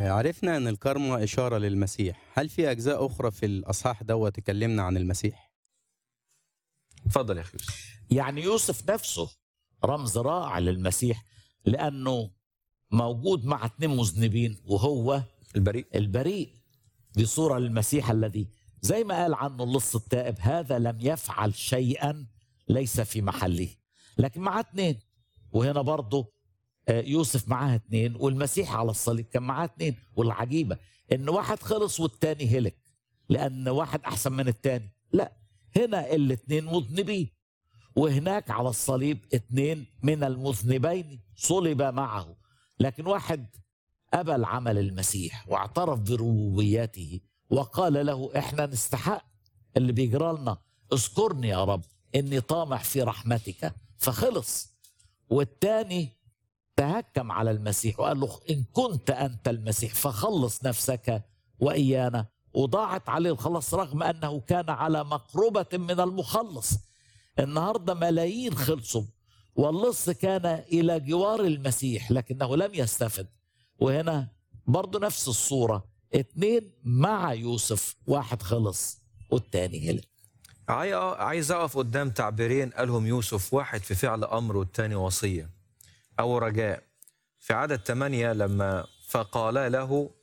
عرفنا أن الكرمة إشارة للمسيح هل في أجزاء أخرى في الأصحاح دوت تكلمنا عن المسيح؟ اتفضل يا اخي يوسف يعني يوسف نفسه رمز رائع للمسيح لانه موجود مع اتنين مذنبين وهو البريء البريء دي صوره للمسيح الذي زي ما قال عنه اللص التائب هذا لم يفعل شيئا ليس في محله لكن معاه اتنين وهنا برضه آه، يوسف معاه اتنين والمسيح على الصليب كان معاه اتنين والعجيبه ان واحد خلص والتاني هلك لان واحد احسن من التاني لا هنا الاتنين مذنبين وهناك على الصليب اتنين من المذنبين صلب معه لكن واحد قبل عمل المسيح واعترف بربوبيته وقال له احنا نستحق اللي بيجرى لنا اذكرني يا رب اني طامح في رحمتك فخلص والتاني تهكم على المسيح وقال له ان كنت انت المسيح فخلص نفسك وايانا وضاعت عليه الخلاص رغم انه كان على مقربه من المخلص النهارده ملايين خلصوا واللص كان الى جوار المسيح لكنه لم يستفد وهنا برضه نفس الصوره اتنين مع يوسف واحد خلص والتاني هلك عاي- عايز اقف قدام تعبيرين قالهم يوسف واحد في فعل امر والتاني وصيه او رجاء في عدد ثمانية لما فقال له